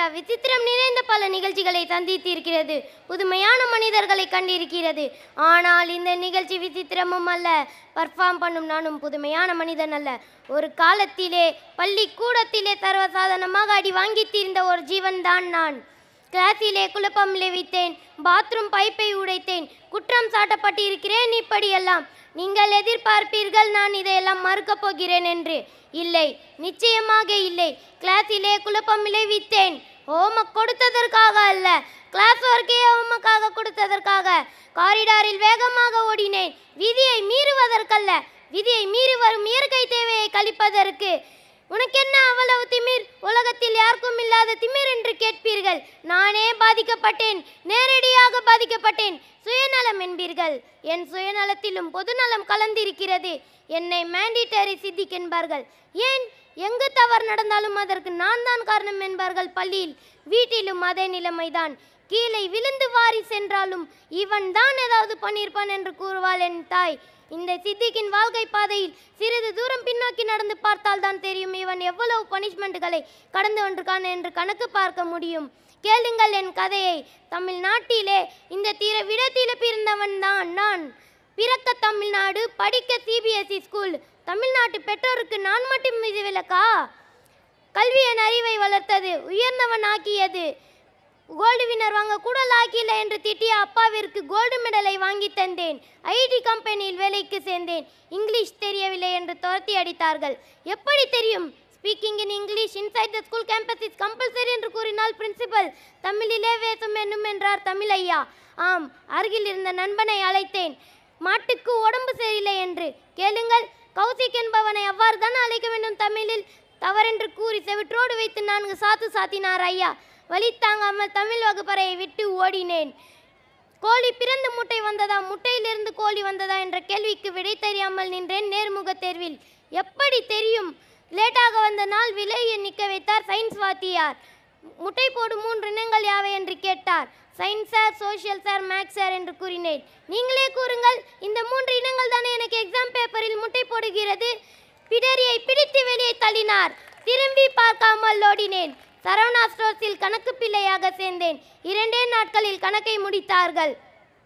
India விசித்திரம் நிறைந்த பல நிகழ்ச்சிகளை சந்தித்திருக்கிறது புதுமையான மனிதர்களை கண்டிருக்கிறது ஆனால் இந்த நிகழ்ச்சி விசித்திரமும் அல்ல பர்ஃபார்ம் பண்ணும் நானும் புதுமையான மனிதன் அல்ல ஒரு காலத்திலே பள்ளி கூடத்திலே சர்வசாதாரணமாக அடி வாங்கி தீர்ந்த ஒரு ஜீவன் தான் நான் கிளாஸிலே குழப்பம் விளைவித்தேன் பாத்ரூம் பைப்பை உடைத்தேன் குற்றம் சாட்டப்பட்டிருக்கிறேன் இப்படியெல்லாம் நீங்கள் எதிர்பார்ப்பீர்கள் நான் இதையெல்லாம் மறுக்கப் போகிறேன் என்று இல்லை நிச்சயமாக இல்லை கிளாஸிலே குழப்பம் விளைவித்தேன் ஹோம்ஒர்க் கொடுத்ததற்காக அல்ல கிளாஸ் ஒர்க்கே ஹோம்ஒர்க்காக கொடுத்ததற்காக காரிடாரில் வேகமாக ஓடினேன் விதியை மீறுவதற்கல்ல விதியை மீறி வரும் இயற்கை தேவையை கழிப்பதற்கு உனக்கென்ன அவ்வளவு திமிர் உலகத்தில் யாருக்கும் இல்லாத திமிர் என்று கேட்பீர்கள் நானே பாதிக்கப்பட்டேன் நேரடியாக பாதிக்கப்பட்டேன் சுயநலம் என்பீர்கள் என் சுயநலத்திலும் பொதுநலம் கலந்திருக்கிறது என்னை மேண்டிட்டரி சித்திக் என்பார்கள் ஏன் எங்கு தவறு நடந்தாலும் அதற்கு நான் தான் காரணம் என்பார்கள் பள்ளியில் வீட்டிலும் அதே நிலைமைதான் கீழே விழுந்து வாரி சென்றாலும் இவன் தான் ஏதாவது பண்ணியிருப்பான் என்று கூறுவாள் என் தாய் இந்த சித்திக்கின் வாழ்க்கை பாதையில் சிறிது தூரம் பின்னோக்கி நடந்து பார்த்தால் தான் தெரியும் இவன் எவ்வளவு பனிஷ்மெண்ட்டுகளை கடந்து வந்திருக்கான் என்று கணக்கு பார்க்க முடியும் கேளுங்கள் என் கதையை தமிழ்நாட்டிலே இந்த தீர விடத்தில பிறந்தவன் தான் நான் பிறக்க தமிழ்நாடு படிக்க சிபிஎஸ்இ ஸ்கூல் தமிழ்நாட்டு பெற்றோருக்கு நான் மட்டும் இது விளக்கா கல்வி என் அறிவை வளர்த்தது உயர்ந்தவன் ஆக்கியது கோல்டு வின்னர் வாங்க கூட லாக்கில என்று திட்டிய அப்பாவிற்கு கோல்டு மெடலை வாங்கி தந்தேன் ஐடி கம்பெனியில் வேலைக்கு சேர்ந்தேன் இங்கிலீஷ் தெரியவில்லை என்று துரத்தி அடித்தார்கள் எப்படி தெரியும் speaking in English inside the school campus is compulsory என்று கூறினாள் பிரின்சிபல் தமிழிலே வேசும் என்னும் என்றார் தமிழ் ஐயா ஆம் அருகில் இருந்த நண்பனை அழைத்தேன் மாட்டுக்கு உடம்பு சரியில்லை என்று கேளுங்கள் கௌசிக் என்பவனை அவ்வாறு தான் அழைக்க வேண்டும் தமிழில் தவறென்று கூறி செவிற்றோடு வைத்து நான்கு சாத்து சாத்தினார் ஐயா வழி தாங்காமல் தமிழ் வகுப்பறையை விட்டு ஓடினேன் கோழி பிறந்து முட்டை வந்ததா முட்டையிலிருந்து கோழி வந்ததா என்ற கேள்விக்கு விடை தெரியாமல் நின்றேன் நேர்முக தேர்வில் எப்படி தெரியும் லேட்டாக வந்த நாள் விலையை நிற்க வைத்தார் சயின்ஸ் வாத்தியார் முட்டை போடும் மூன்று இனங்கள் யாவை என்று கேட்டார் science sir social sir maths sir என்று கூறினேன் நீங்களே கூறுங்கள் இந்த மூன்று இனங்கள் தானே எனக்கு எக்ஸாம் பேப்பரில் முட்டை போடுகிறது பிடரியை பிடித்து வெளியே தள்ளினார் திரும்பி பார்க்காமல் ஓடினேன் சரவணா ஸ்டோர்ஸில் கணக்கு பிள்ளையாக சேர்ந்தேன் இரண்டே நாட்களில் கணக்கை முடித்தார்கள்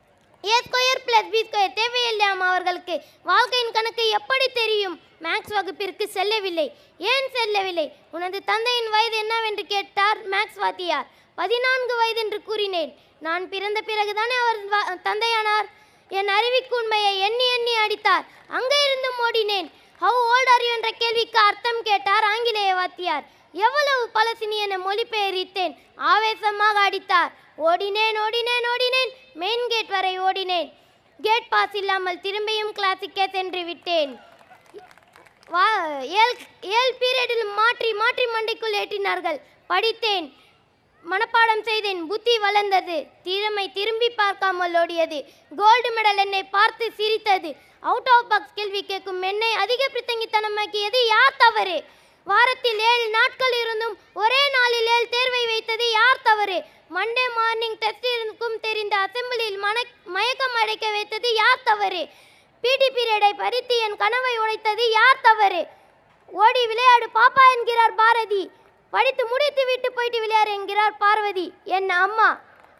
A square plus B square தேவையில்லையாம் அவர்களுக்கு வாழ்க்கையின் கணக்கு எப்படி தெரியும் மேக்ஸ் வகுப்பிற்கு செல்லவில்லை ஏன் செல்லவில்லை உனது தந்தையின் வயது என்னவென்று கேட்டார் மேக்ஸ் வாத்தியார் பதினான்கு வயது என்று கூறினேன் நான் பிறந்த பிறகுதானே அவர் வ- தந்தையானார் என் அறிவிக்கு உண்மையை எண்ணி எண்ணி அடித்தார் அங்கே இருந்தும் ஓடினேன் ஹவு ஓல்ட் ஆர் யூ என்ற கேள்விக்கு அர்த்தம் கேட்டார் ஆங்கிலேய வாத்தியார் எவ்வளவு பலசினி என மொழிபெயர்த்தேன் ஆவேசமாக அடித்தார் ஓடினேன் ஓடினேன் ஓடினேன் மெயின் கேட் வரை ஓடினேன் கேட் பாஸ் இல்லாமல் திரும்பியும் கிளாஸுக்கே சென்று விட்டேன் வா ஏழு ஏழு பீரியடில் மாற்றி மாற்றி மண்டைக்குள் ஏற்றினார்கள் படித்தேன் மனப்பாடம் செய்தேன் புத்தி வளர்ந்தது திறமை திரும்பி பார்க்காமல் ஓடியது கோல்டு மெடல் என்னை பார்த்து சிரித்தது அவுட் ஆஃப் பாக்ஸ் கேள்வி கேட்கும் என்னை அதிக பித்தங்கித்தனமாக்கியது யார் தவறு வாரத்தில் ஏழு நாட்கள் இருந்தும் ஒரே நாளில் ஏழு தேர்வை வைத்தது யார் தவறு மண்டே மார்னிங் டெஸ்ட் இருக்கும் தெரிந்த அசெம்பிளியில் மன மயக்கம் அடைக்க வைத்தது யார் தவறு பிடி பீரியடை பறித்து என் கனவை உடைத்தது யார் தவறு ஓடி விளையாடு பாப்பா என்கிறார் பாரதி படித்து முடித்து விட்டு போயிட்டு விளையாடு என்கிறார் பார்வதி என் அம்மா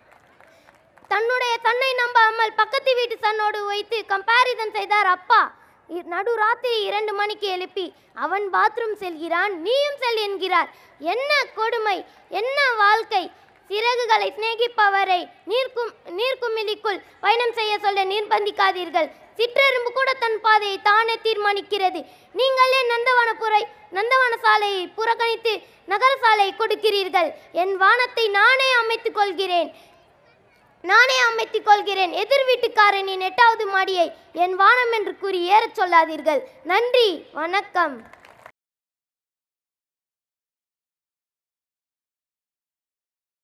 தன்னுடைய தன்னை நம்பாமல் பக்கத்து வீட்டு சன்னோடு வைத்து கம்பேரிசன் செய்தார் அப்பா இ- நடு ராத்திரி இரண்டு மணிக்கு எழுப்பி அவன் பாத்ரூம் செல்கிறான் நீயும் செல் என்கிறார் என்ன கொடுமை என்ன வாழ்க்கை சிறகுகளை சிநேகிப்பவரை நீர்க்கும் நீர்க்குமிழிக்குள் பயணம் செய்ய சொல்ல நிர்பந்திக்காதீர்கள் சிற்றெரும்பு கூட தன் பாதையை தானே தீர்மானிக்கிறது நீங்களே நந்தவனபுரை நந்தவன சாலையை புறக்கணித்து நகர சாலையை கொடுக்கிறீர்கள் என் வானத்தை நானே அமைத்துக் கொள்கிறேன் நானே அமைத்துக் கொள்கிறேன் எதிர் வீட்டுக்காரனின் எட்டாவது மாடியை என் வானம் என்று கூறி ஏறச் சொல்லாதீர்கள் நன்றி வணக்கம்